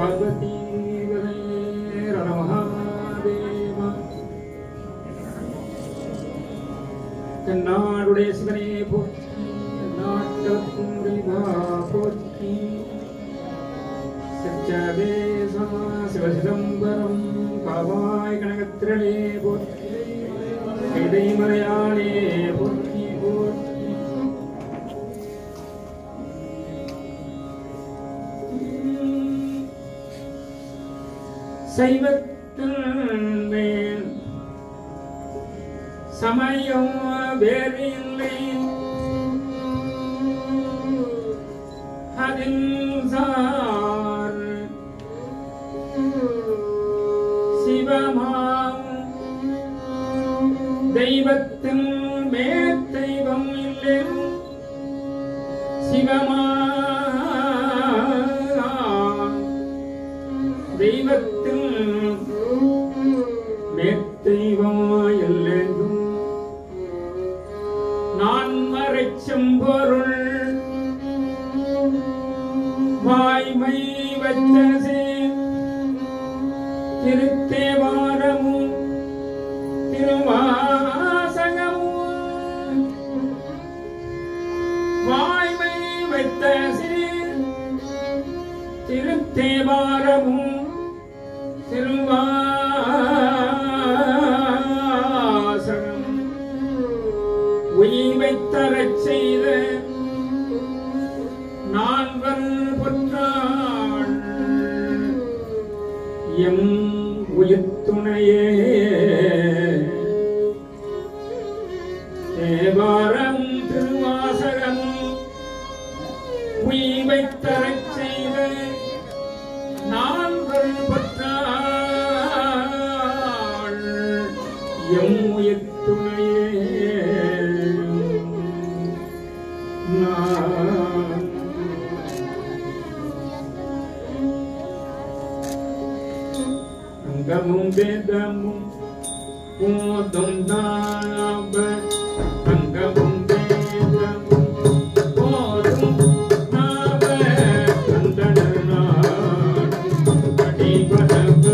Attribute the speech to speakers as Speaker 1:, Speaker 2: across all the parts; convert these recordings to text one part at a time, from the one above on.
Speaker 1: பார்வதி மகாதேவா தென்னாடுடைய சிவனே போற்றி நாட்டத்தின் தெய்வா போற்றி சச்சதேசா சிவசிதம்பரம் காவாய் கனகத்திரளே போற்றி இடைமலையாளே போற்றி போற்றி சைவத்தில் மேல் சமயம் வேறு இல்லை அதில் சார் சிவமாம் தெய்வத்தின் மேற்தெய்வம் இல்லை சிவமா தெய்வத்தின் மேற்தெய்வமாயல்லெங்கும் நான் மறைச் செம்பொருள் வாய்மை வச்சசே திருத்தேவாரமும் திருவாசகமும் வாய்மை வைத்த சீர் திருத்தேவாரமும் திருவாசகம் உயிர் தரச் செய்த நான்கள் பொற்றாள் எம் உயிர் துணையே தேவாரம் திருவாசகமும் உய்வை தரச் செய்த நான்கள் பற்றாள் எம் உயிர் துணையே நான் அங்கமும் வேதமும் போதும் தாப அங்கமும் வேதமும் போதும் தாப அந்தணர் நாடும் அடிபடவ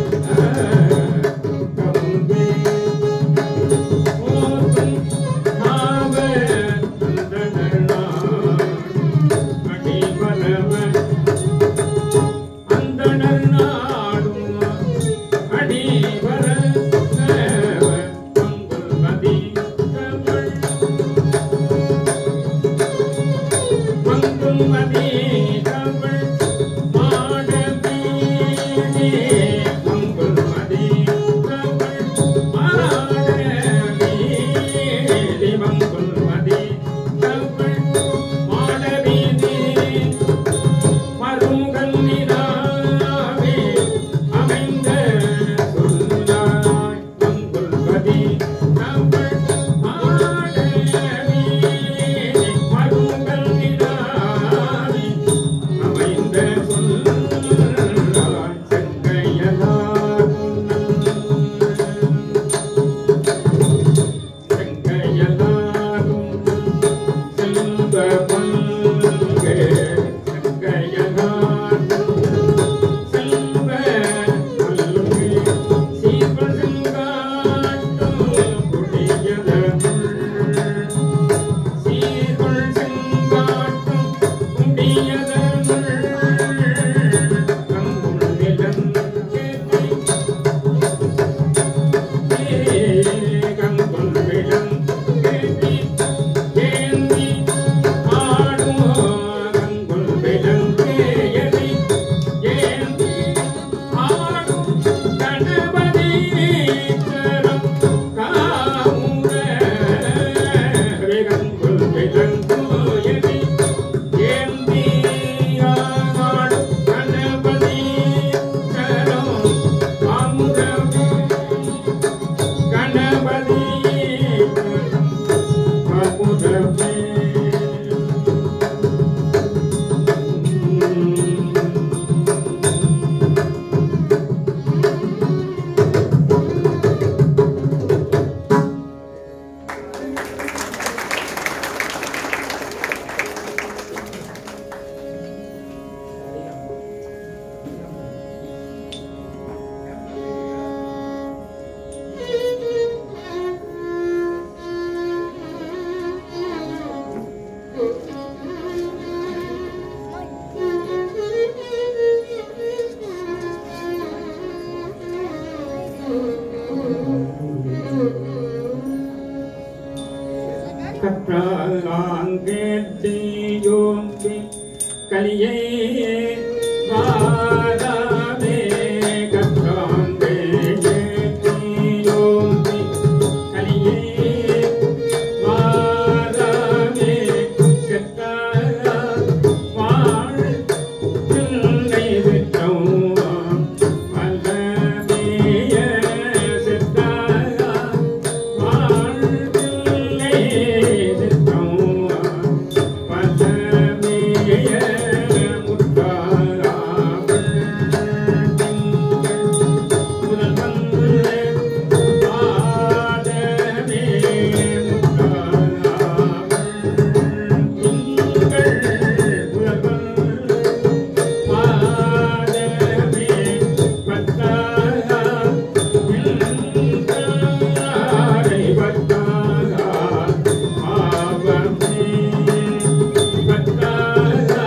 Speaker 1: அங்கமும் வேதமும் போதும் தாப அந்தணர் நாடும் அடிபடவ அந்தணர் நாடும் அடிவர பங்குல்பதி தமிழ் பங்குல்பதி தமிழ் மாடமீனே பங்குல்பதி தமிழ் மாடமீனே பங்குல்பதி தமிழ் மாடமீனே மருங்கல் நிலாவே அமைந்த சொல்லாய் மங்குல்பதி தமிழ் ஆடவே மருங்கல் நிலாவே அமைந்த சொல்லாய் செங்கையலார் செங்கையலாரும் செல்வ பங்கே செங்கையலாரும் செல்வ பல்கு சீர்வல் செங்காட்டும் குடியதனுள் சீர்வல் செங்காட்டும் குடியதனுள் கங்குள் நிலம் கேட்டை கங்குள் நிலம் கேட்டி ஏந்தி ஆடும் கங்குள் நிலம் கேயதி ஏந்தி ஆடும் கணபதி சரம் காமுர கங்குள் நிலம் கோயதி ஏந்தி ஆடும் கணபதி சரம் காமுரவே கணபதி காமுரவே கற்றாங்கேட்டியோம்பி கலியே வாராதே கற்றாங்கேட்டியோம்பி கலியே வாராதே செத்தாரா வாழ் பிள்ளை விட்டோம் வல்லமைய செத்தாரா வாழ் பிள்ளை விட்டோம் வல்லமைய முத்தாராவள் முதல் வந்து ஆதமே முத்தாராவள் திங்கள் புலவன் பாதமே பத்தாரா விண்தாரை பத்தாரா ஆவமே பத்தாரா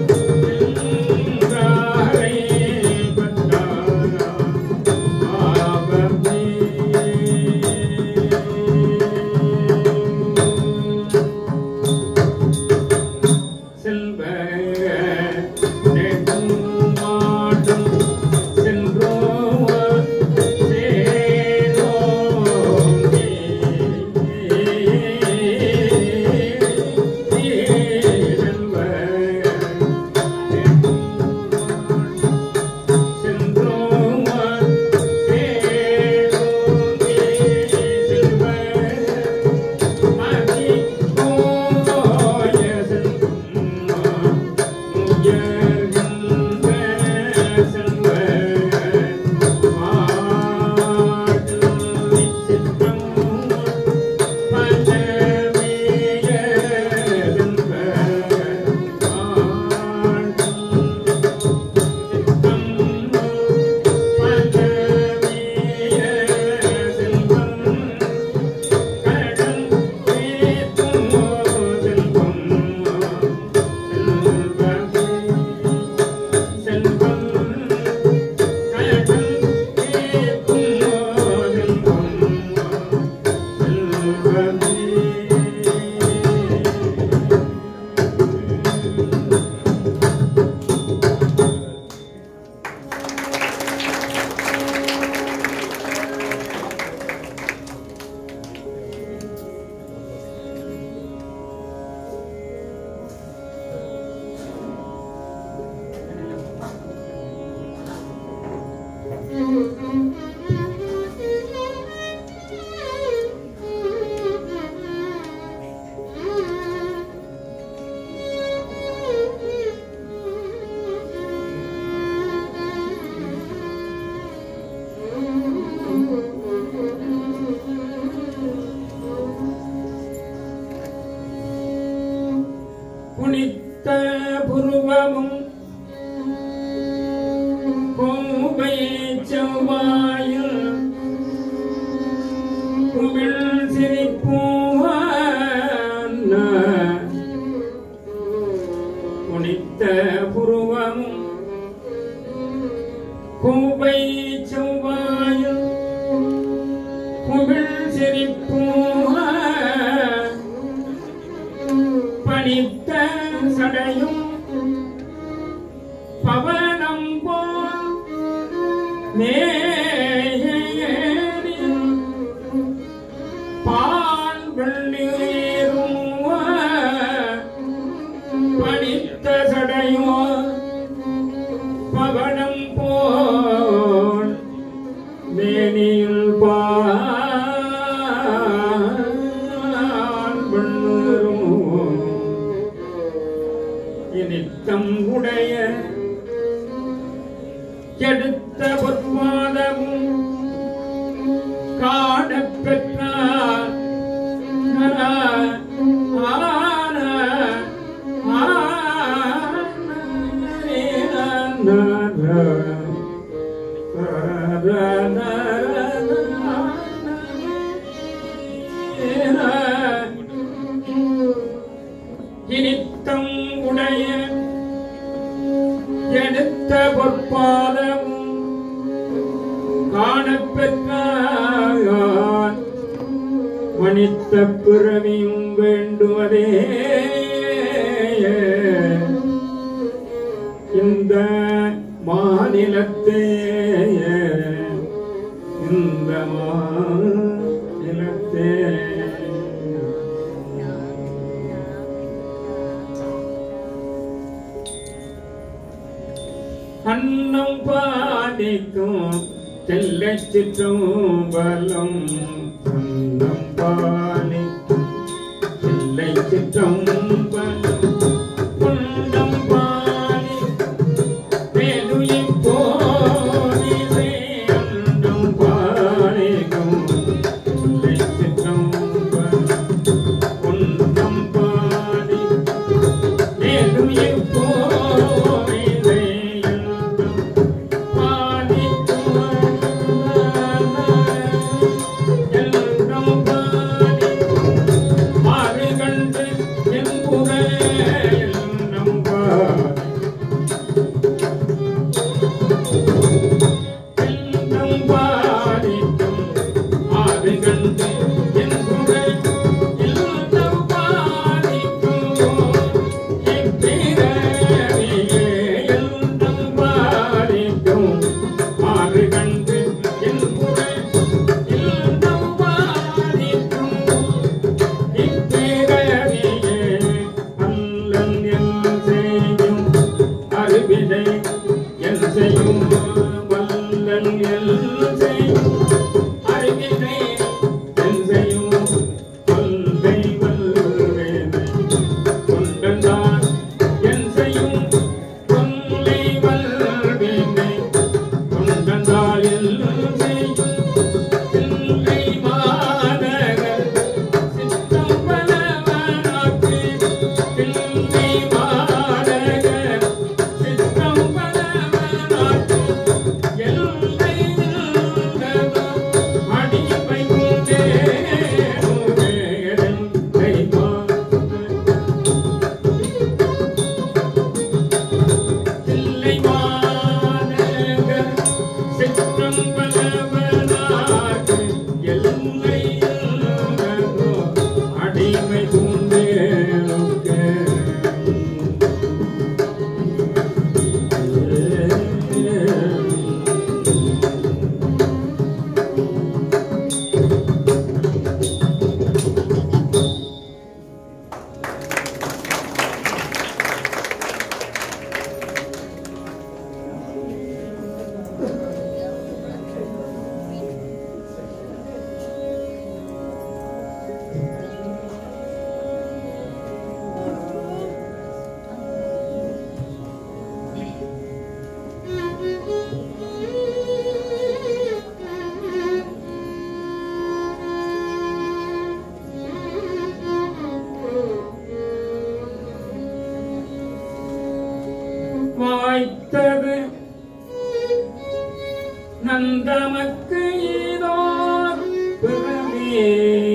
Speaker 1: விண்தாரை பத்தாரா ஆவமே செல்வ நெடும் மாடும் சென்றோம் சேரோமே. செல்வ நெடும் சென்றோம் சேரோமே. செல்வ மதி போய செல்வம் உயர்கின்ற செல்வ மாடுமி சித்தம் பலவிய செல்வ மாடும் சித்தம் பலவிய செல்வம் கடல் ஏத்தும் செல்வம் செல்வமே செல்வம் கடல் ஏத்தும் செல்வம் செல்வமே குனித்த புருவமும் கோவை செவ்வாயில் குமிழ் சிரிப்பூவ குனித்த புருவமும் கோவை செவ்வாயில் குமிழ் சிரிப்பூவ பணித்த சடையும் பவனம் போல் நேரில் பால் வெள்ளீரும் பணித்த சடையும் பவனம் போல் மேனில் பால் வெள்ளீரும் நித்தம் உடைய எடுத்த பொற்பாதமும் காணப் பெற்றார் நரா, ஆன, ஆன, நர, நர, நர, இனித்தம் உடைய எடுத்த பொற்பாதம் வேண்டுவதே இந்த மாநிலத்தே இந்த மாநிலத்தே அன்னம் பாதிக்கும் தெல்லை சிற்றம்பலம் அன்னம் பாதிக்கும் தெல்லை சிற்றம்பலம் குண்டம் பாதிக்கும் வேலுயிர் போதிலே அன்னம் பாதிக்கும் தெல்லை சிற்றம்பலம் குண்டம் பாதிக்கும் வேலுயிர் போதிலே அன்னம் ஆறு கண்டு என் குறை இல்லம் பாதிக்கும் இப்பிறவியே அல்லல் என் செய்யும் அறிவினை என் செய்யும் வல்லல் என் செய்யும் அறிவினை என் செய்யும் வல்லை வல்வேனை கொண்டதான் என் செய்யும் கொல்லை வல்வேனை கொண்டதால் எல்லாம் செய்யும் தில்லை மாநகர் சித்தம் பலவனாக்கு தில்லை மாநகர் சித்தம் பலவனாக்கு எல்லை நின்றதோ அடிமை கொண்டே எல்லை மாநகர் தில்லை மாநகர் சித்தம் பலவனாக்கு எல்லை நின்றதோ அடிமை கொண்டே வாய்த்தது நந்தமக்கு ஏதோ பிறவியே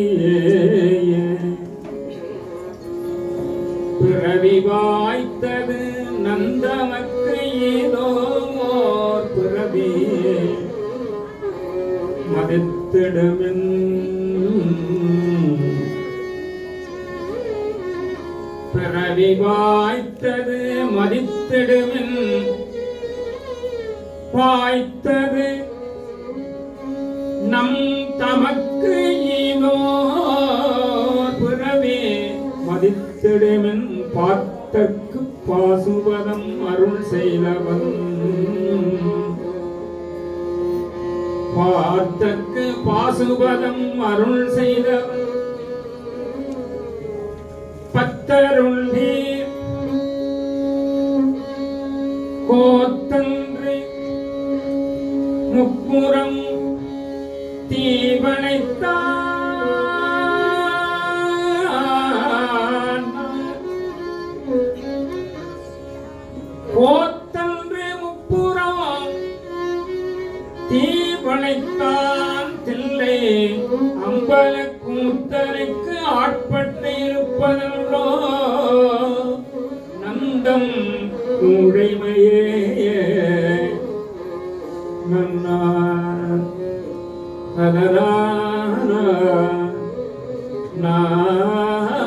Speaker 1: பிறவி வாய்த்தது நந்தமக்கு ஏதோ ஓர் பிறவியே மதித்திடுமின் பிறவி வாய்த்தது மதித்திடுமின் வாய்த்தது நம் தமக்கு ஈனோ பிறவே மதித்திடுமின் பார்த்தற்கு பாசுபதம் அருள் செய்தவன் பார்த்தற்கு பாசுபதம் அருள் செய்தவன் பத்தருள் நீர் கோத்தன்று முப்புறம் தீவனைத்தான் கோத்தன்று முப்புறம் தீவனைத்தான் தில்லை அம்பல கூத்தனுக்கு ஆட்பட்டு இருப்பதல்லோ நந்தம் உடைமையே நன்னா சதரான நான்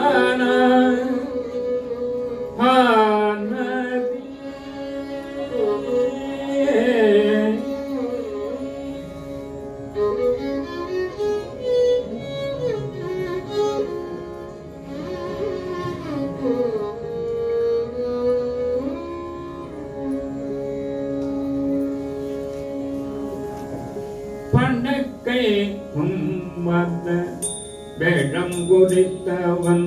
Speaker 1: பணக்கை உண்மத வேடம் குறித்தவன்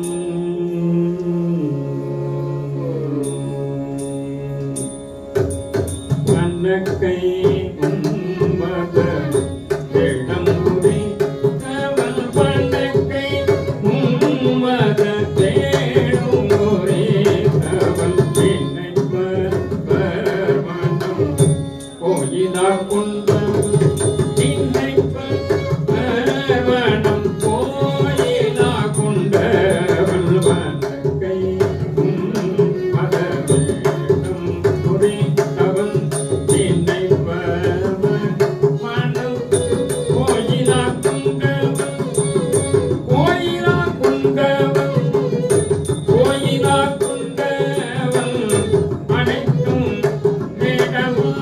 Speaker 1: பணக்கை உண்மத வேடம் குறித்தவன் பணக்கை உண்மத வேடம் குறித்தவன் பின்னைப்பர் பரமணம் கோயிலா கொண்டவன் பின்னைப்பர் பரமணம் கோயிலா கொண்டவன் வணக்கை உண்மத வேடம் குறித்தவன் பின்னைப்பர் மணம் கோயிலா கொண்டவன் கோயிலா கொண்டவன் கோயிலா கொண்டவன் அனைத்தும் வேடமும்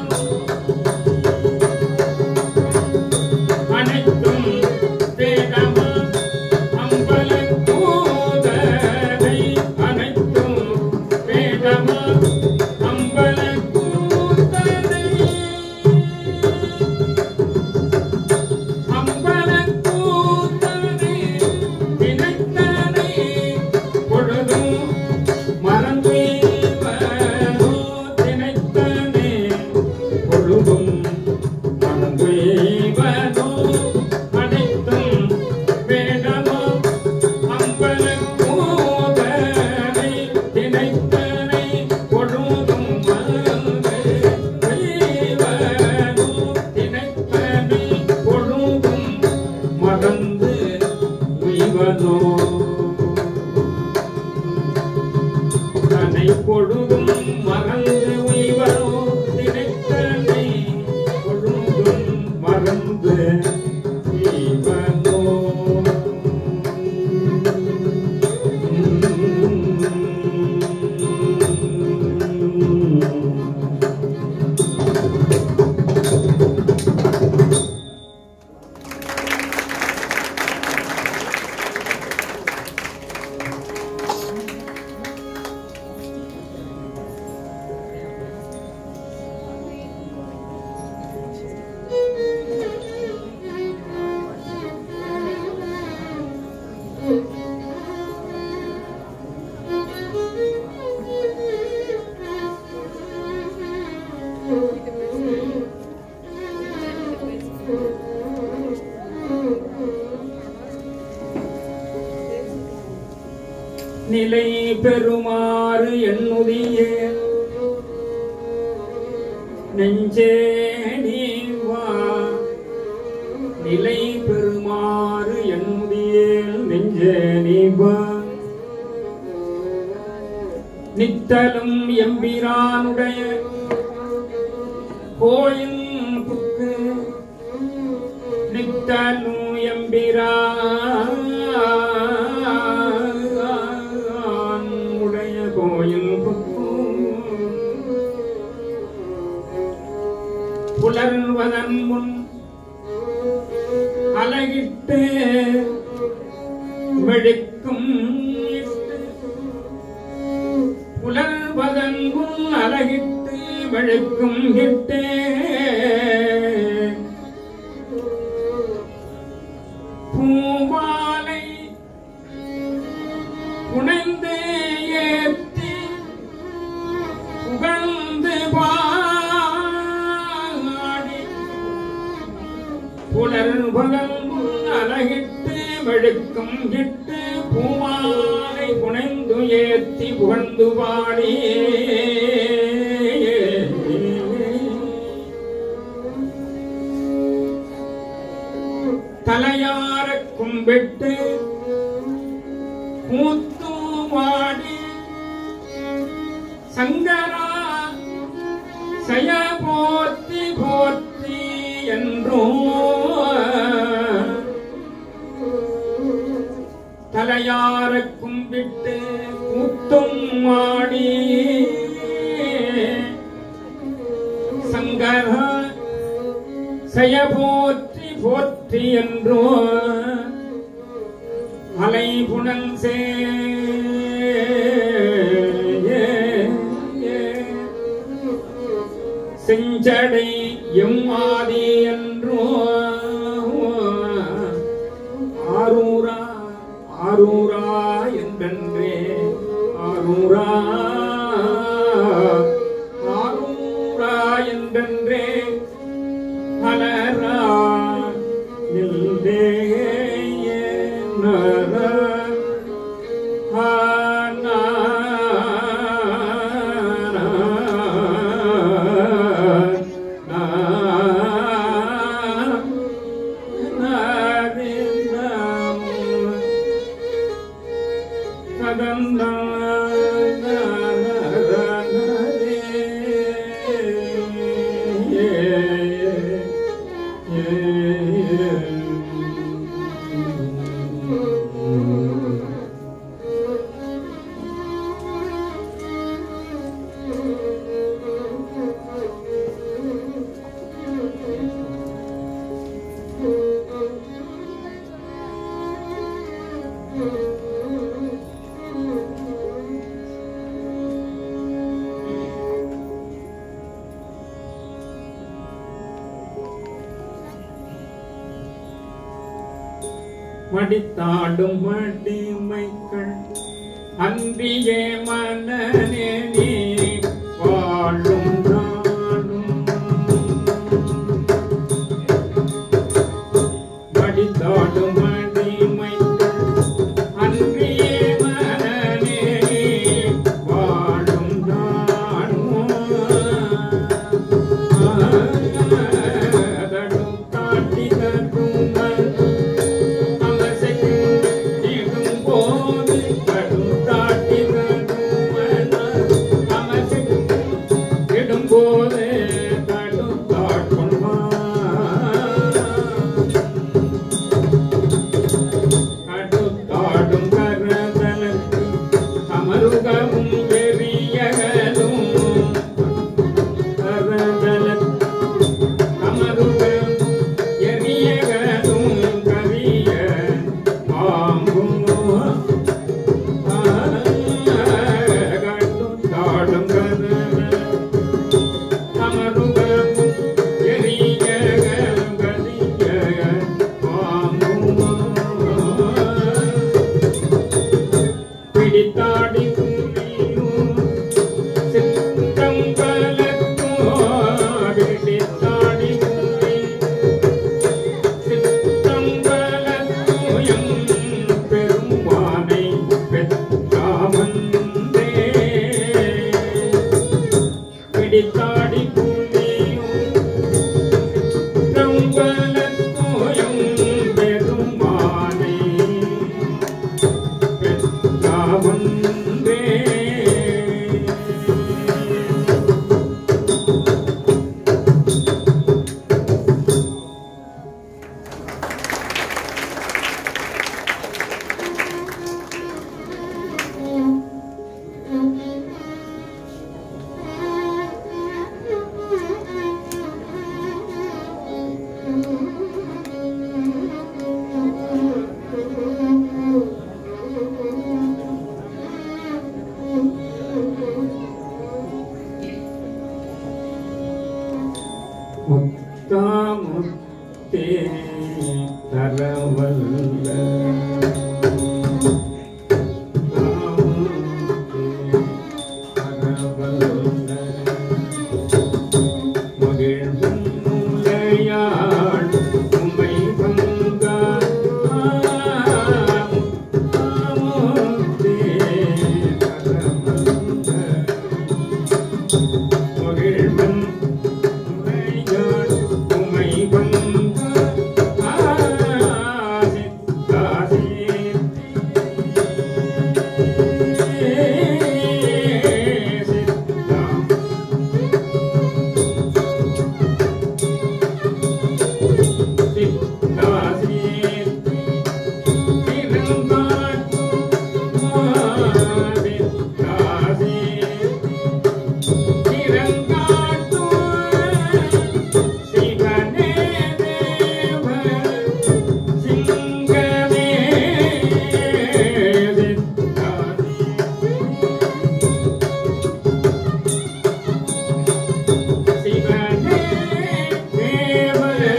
Speaker 1: அனைத்தும் வேடமும் அம்பல கூதனை அனைத்தும் வேடமும் அம்பல கூதனை அம்பலக்கூத்தனை தினைத்தனை பொழுதும் மறந்தேவனோ தினைத்தனை பொழுதும் மறந்தேவனோ அனைத்தும் வேடமோ அம்பலக்கூதனை தினைத்தனை பொழுதும் மறந்தேவனோ தினைத்தனை பொழுதும் மறந்து உய்வதோ தன்னை பொழுதும் மறந்து உய்வதோ தினைத்தனை பொழுதும் மறந்து உய்வதோ நிலை பெறுமாறு எண்ணுதிய நெஞ்சே நீ வா நிலை பெறுமாறு எண்ணுதியேல் நெஞ்சே நீ வா நித்தலும் எம்பிரானுடைய கோயில் புக்கு நித்தலும் எம்பிரான் உடைய கோயில் புக்கு புலர்வதன் முன் அலகிட்டு மெழுக்கும் இட்டு புலர்வதன் முன் அலகிட்டு மெழுக்கும் இட்டே பூவாலை புனைந்து ஏத்தி புகழ்ந்து பாடி புலர்வதன் முன் அலகிட்டு மெழுக்கும் இட்டு பூவாலை புனைந்து ஏத்தி புகழ்ந்து பாடி தலையார கும்பிட்டு கூத்துமாடி சங்கரா சய போற்றி போற்றி என்றோ தலையார கும்பிட்டு கூத்தும் மாடி சங்கரா செய போற்றி போற்றி என்றோ அலை புனல் சே செஞ்சடை எம்மாதி என்றோ ஆரூரா என்றென்றே ஆரூரா ஆரூரா என்றென்றே அலரா நில்லே நரா மடித்தாடும் மடிமைகள் அன்றியே மனநே நீ வாழும் நாளும் மடித்தாடும் மடிமைகள் அன்றியே மனநே நீ வாழும் நாளும் அதடும் காட்டி தரும் அமருகவும் பெரியகலும் கரதலத் அமருகம் எரியகலும் கரிய மாம்பும் கட்டும் தாடும் அமருகம் எரியகலும் கரிய மாம்பும் பிடித்தாடி கும்பியும் சித்தம் கலக்கும் பிடித்தாடி கும்பியும் சித்தம் கலக்கும் பெருமானை பெற்றாமந்தே பிடித்தாடி கும்பியும் சித்தம் கலக்கும் பெருமானை பெற்றாமந்தே முத்தாமுத்தே தரவல்ல முத்தாமுத்தே தரவல்ல. மகிழ்வும் முலையாள் உமை பங்கா முத்தாமுத்தே தரவல்ல. மகிழ்வன் உமையாள் உமை வந்த ஆசித்தாசி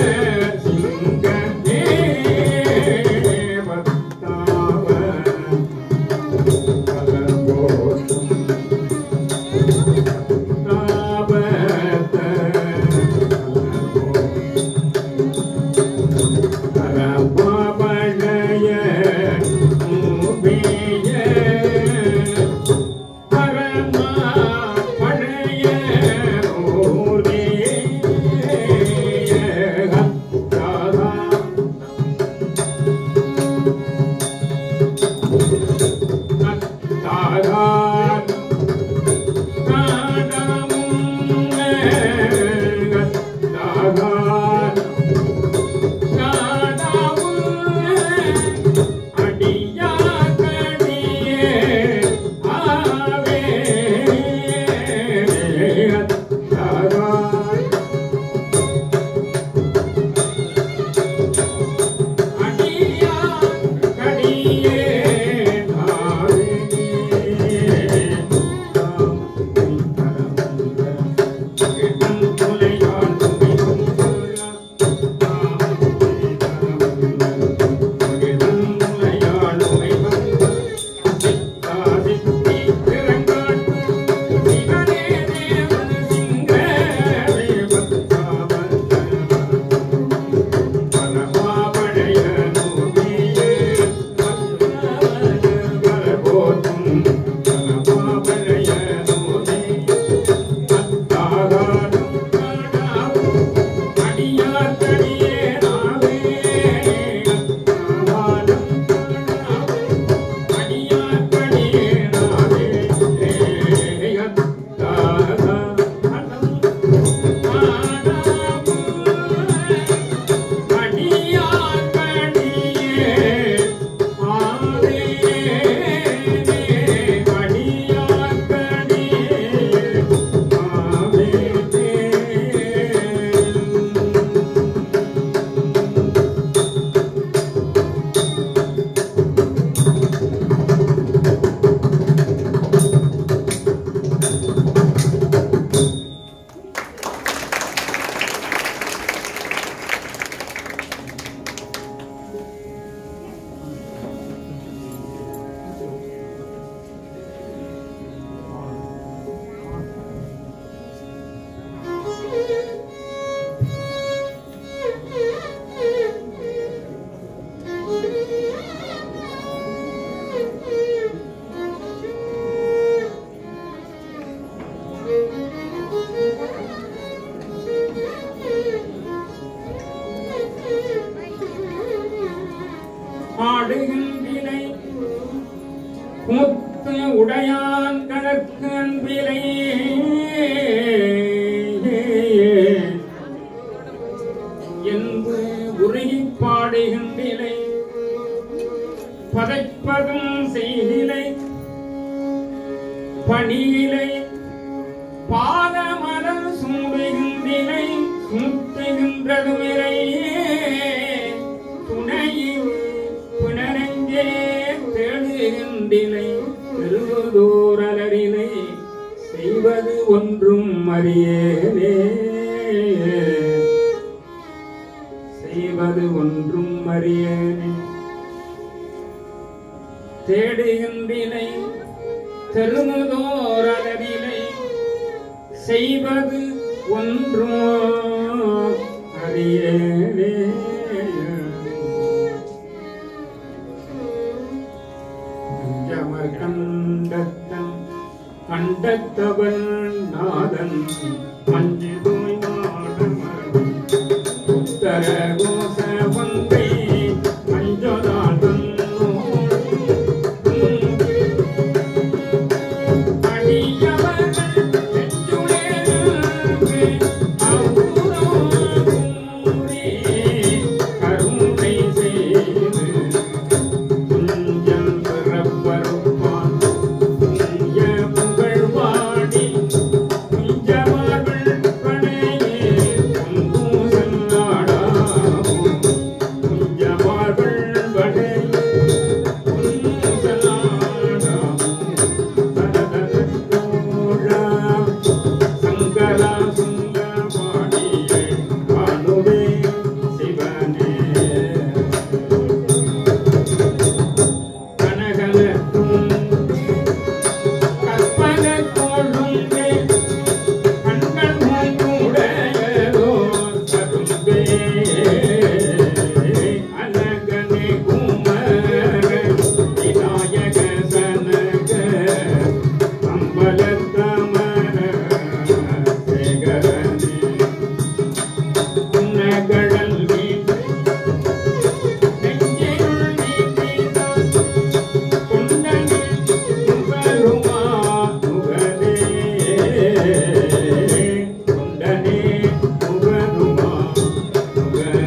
Speaker 1: சிவனே முத்து உடையான் கணக்கு அன்பிலை என்று உருகி பாடுகின்றிலை பதைப்பதும் செய்திலை பணியிலை பாதமரம் சூடுகின்றிலை சுட்டுகின்றதுமிரை துணையில் பிணரஞ்சே தேடுகின்றிலை திருவதூரலரிலை செய்வது ஒன்றும் அறியேனே செய்வது ஒன்றும் அறியேனே தேடுகின்றினை தெருமுதோரளவிலை செய்வது ஒன்றோ அறியேனே ஜமர் கண்டத்தன் கண்டத்தவன் நாதன் மஞ்சு தூய் நாடமன் உத்தர கோச வந்தை மஞ்சதாதன் சங்கரா சுந்தரபாணியே பாடுவே சிவனே கனகலக்கும் கற்பன தோழும்பே கண்கள் மூன்றுடையதோ கரும்பே அனகனே குமர விநாயக சனக அம்பலத்தமர சேகரனே உன்னகடல் வீட்டு நெஞ்சிருள் நீக்கினான் கொண்டனே நுகருமா நுகரே கொண்டனே நுகருமா நுகரே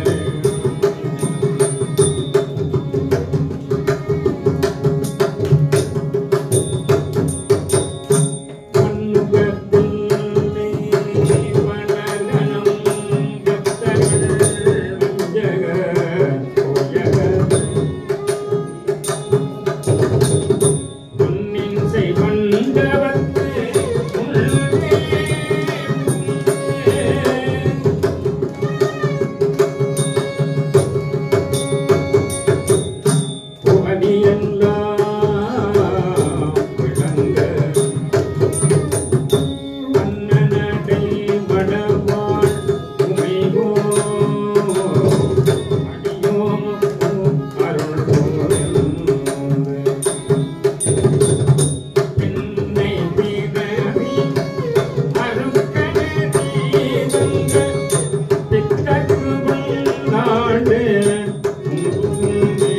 Speaker 1: விளங்க அண்ணனடை வடவாள் உமைகோ அடியோம் அருள் புரிந்து. பின்னை பிறவி அருட்கண தீதங்க பித்தக்கு நாடு உங்குமே.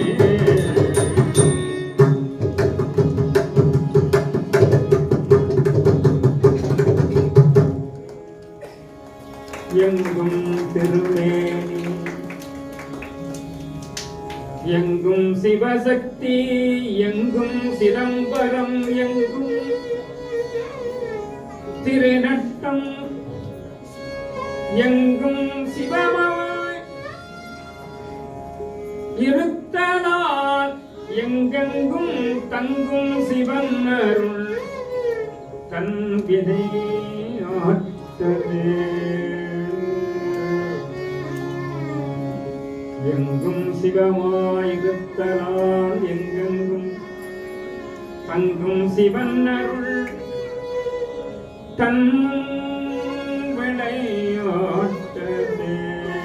Speaker 1: எங்கும் திருமேனி எங்கும் சிவசக்தி எங்கும் சிதம்பரம் எங்கும் திருநட்டம் எங்கும் சிவமாய் இருத்தலால் எங்கெங்கும் தங்கும் சிவன் அருள் தன் விதை ஆற்றலே எங்கும் சிவமாயிருத்தலால் எங்கெங்கும் தங்கும் சிவன் அருள் தன் விளையாட்டலே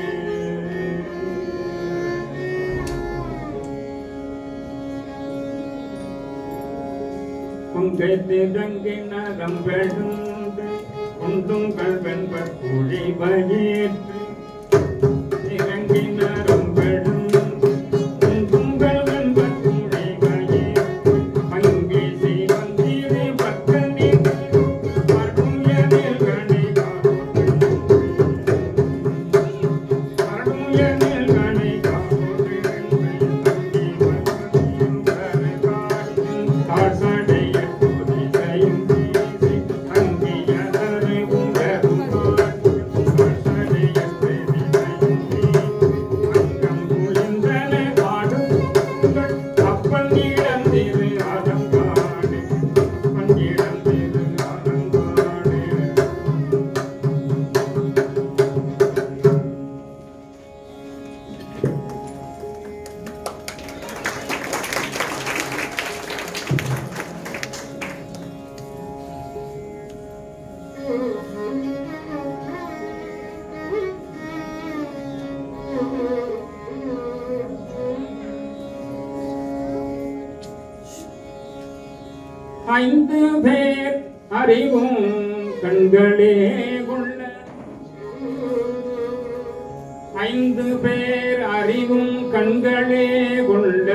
Speaker 1: பொங்கைத்திரங்கினரம் வெழுந்து குண்டும் கல்வென்பர் குழி வயிற்று இறங்கினரம் வெழுந்து குண்டும் கல்வென்பர் குழி வயிற்று பங்கி ஐந்து பேர் அறிவும் கண்களே கொள்ள ஐந்து பேர் அறிவும் கண்களே கொள்ள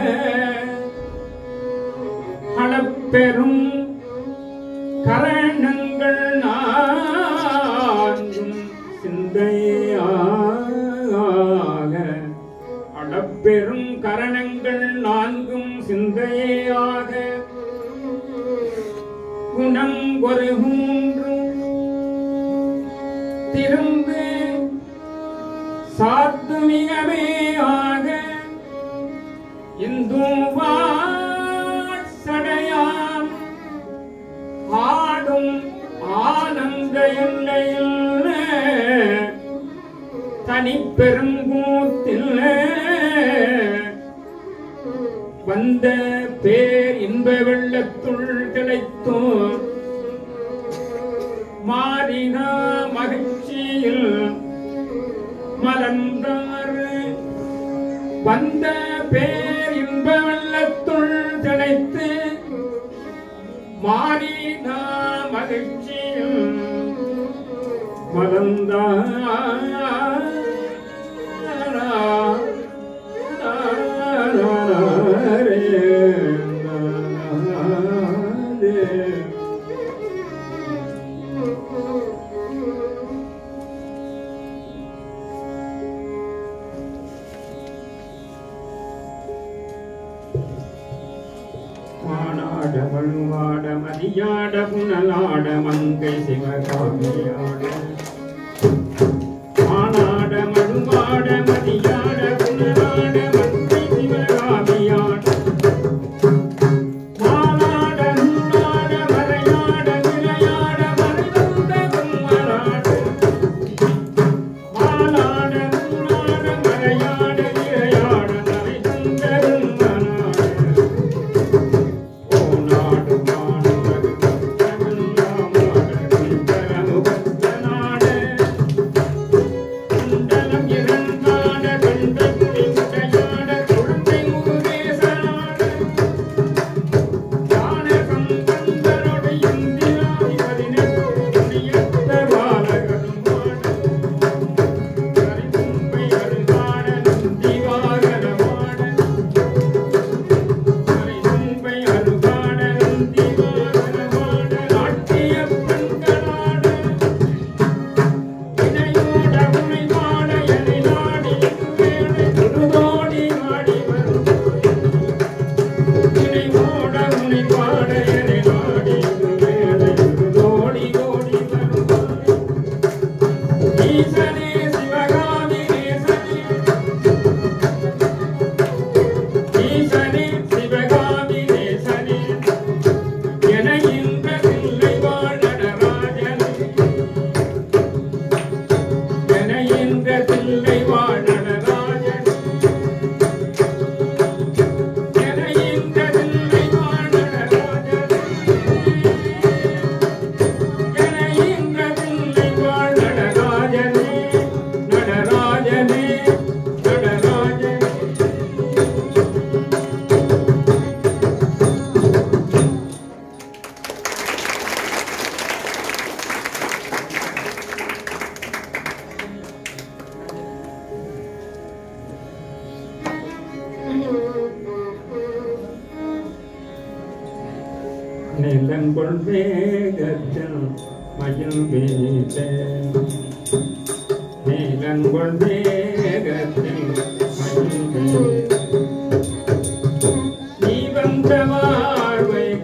Speaker 1: அளப்பெரும் கரணங்கள் நான்கும் சிந்தையாக அளப்பெரும் கரணங்கள் நான்கும் சிந்தையாக குணம் ஒரு மூன்றும் திரும்பு சாத்துமிகமே ஆக இந்தும் சடையாம் ஆடும் ஆனந்த எல்லையில் தனிப்பெருங்கூத்தில் வந்த பேர் இன்ப வெள்ளத்துள் திளைத்தோர் மாறினா மகிழ்ச்சியில் மலர்ந்தார் வந்த பேர் இன்ப வெள்ளத்துள் திளைத்து மாறினா மகிழ்ச்சியில் மலர்ந்தார் மானாட மழுவாட மதியாட புனலாட மங்கை சிவகாமியாட மானாட மழுவாட மதியாட புனலாட மங்கை சிவகாமியாட மானாட நூலாட மறையாட நிலையாட மறைந்த கும்மராட மானாட நூலாட மறையாட நிலையாட மறைந்த கும்மராட ஓநாடு மாணவர் தமிழ்நாடு பரமுகத்த நாடு குண்டலம் இரண்டாட கண்டகுடி முடையாட குழந்தை முருகேசனாட ஞான சம்பந்தரோடு இந்திராதி பதினெட்டு நியத்த பாலகரும் பாட கரிதும்பை அருகாட நந்தி வாகனமாட கரிதும்பை அருகாட நந்தி வாகனமாட நாட்டிய பெண்களாட இணையோட உனைவாட எனை நாடி வேலை திருதோடி நாடி வரும் இணையோட உனைவாட எனை நாடி வேலை திருதோடி ஓடி வரும் ஈசனே சிவகாமி நேசனே ஈசனே சிவகாமி நேசனே என இந்த தில்லை வாழ் நடராஜனே என இந்த தில்லை வாழ் நடராஜனே என இந்த தில்லை வாழ் நடராஜனே என இந்த தில்லை வாழ் நடராஜனே நடராஜனே நடராஜனே நிலங்கொள் வேகத்தில் மயில் வீச நிலங்கொள் வேகத்தில் மயில் வீச நீ வந்த வாழ்வை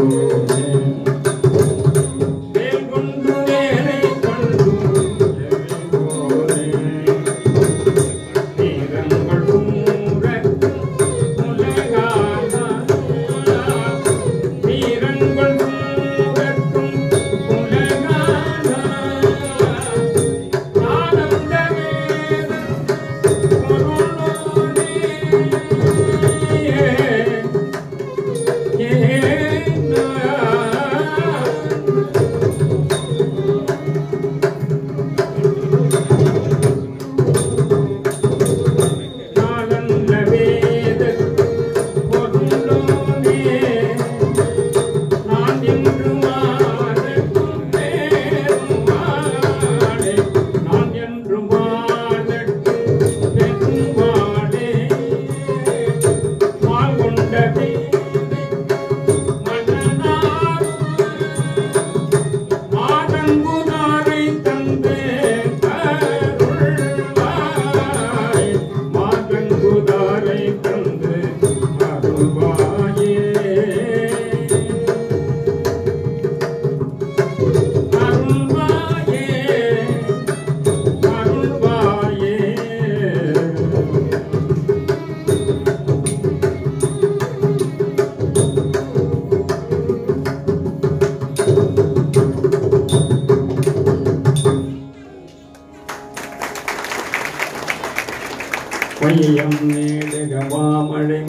Speaker 1: வேல் கொண்டு வேலை கொண்டு போலே தீரங்கள் உறக்கும் உலகானா தீரங்கள் உறக்கும் உலகானா ஆனந்த வேதம் பொருளோனே மாதங்குதாரை தந்து அருள்வாய் மாதங்குதாரை தந்து அருள்வாயே அருள்வாயே அருள்வாயே வையம் நேடுக மாமழை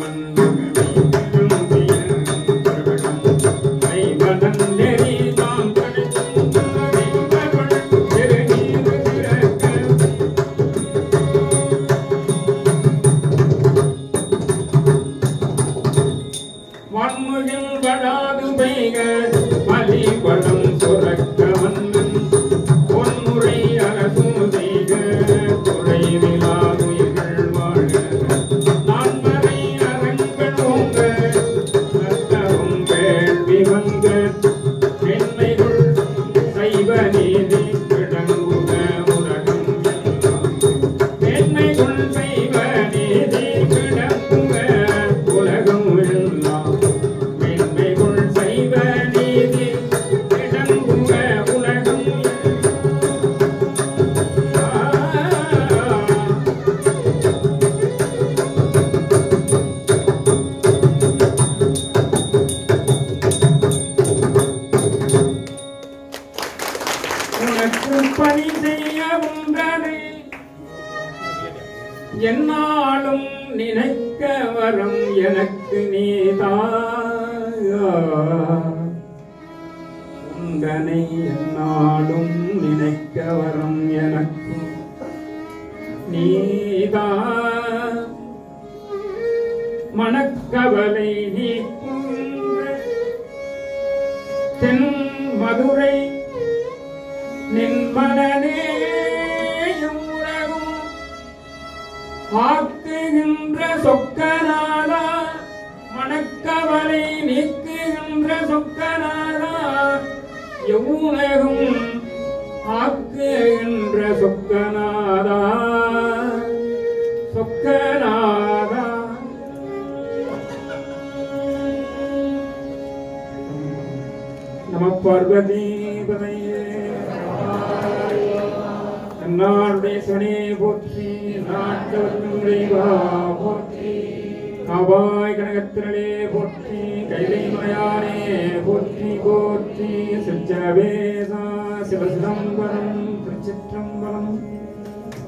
Speaker 1: மண்முகில் வடாது பெய்க மலி படம் சுரக்க மன்னன் பொன்முறை அரசும் செய்க துறை விழாதுயிர்கள் வாழ நான்மறை அரங்கள் ஓங்க நத்தரும் வேள்வி வந்த பெண்மைகள் சைவ நீதி கிடங்குக உலகம் எல்லாம். பெண்மைகள் சைவ நீதி கிடங்குக உலகம் எல்லாம் பெண்மைகள் சைவ நீதி கிடங்குக உலகம் எல்லாம். உனக்கு பணி செய்ய உண்டது என்னாலும் நினைக்க வரம் எனக்கு நீதா உந்தனை என்னாலும் நினைக்க வரம் எனக்கு நீதா மனக்கவலை நீக்குகின்ற தென் மதுரை நின் மனநேயும் உலகும் ஆக்குகின்ற சொக்கனாரா மணக்கவலை நீக்குகின்ற சொக்கனாரா எவ்வுலகும் ஆக்குகின்ற சொக்கனாரா சொக்கனாரா நம பார்வதீபதையே நாடுடைய சுனே போற்றி நாட்டவர்களுடைவா போற்றி காவாய் கனகத்திரளே போற்றி கைலை மலையானே போற்றி போற்றி சிற்றவேசா சிவசிதம்பரம் திருச்சிற்றம்பலம்